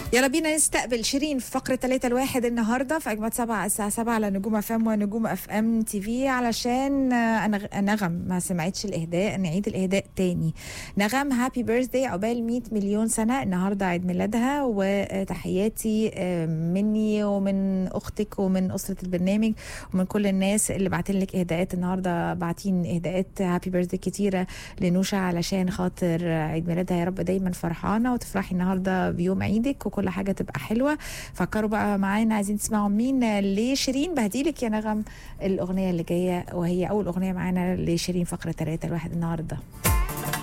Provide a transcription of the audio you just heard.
يلا بينا نستقبل شيرين في فقرة 3 الواحد النهارده في أجمد سبعة الساعة 7 على نجوم اف ام ونجوم اف ام تي في علشان آه، أنغ- نغم ما سمعتش الإهداء نعيد الإهداء تاني نغم هابي بيرثداي عقبال 100 مليون سنة النهارده عيد ميلادها وتحياتي آه، مني ومن أختك ومن أسرة البرنامج ومن كل الناس اللي بعتين لك إهداءات النهارده باعتين إهداءات هابي بيرثداي كتيرة لنوشا علشان خاطر عيد ميلادها يا رب دايما فرحانة وتفرحي النهارده بيوم عيدك وكل حاجة تبقى حلوة فكروا بقى معانا عايزين تسمعوا مين لشيرين بهديلك يا نغم الأغنية اللي جاية وهي أول أغنية معانا لشيرين فقرة 3 الواحد النهارده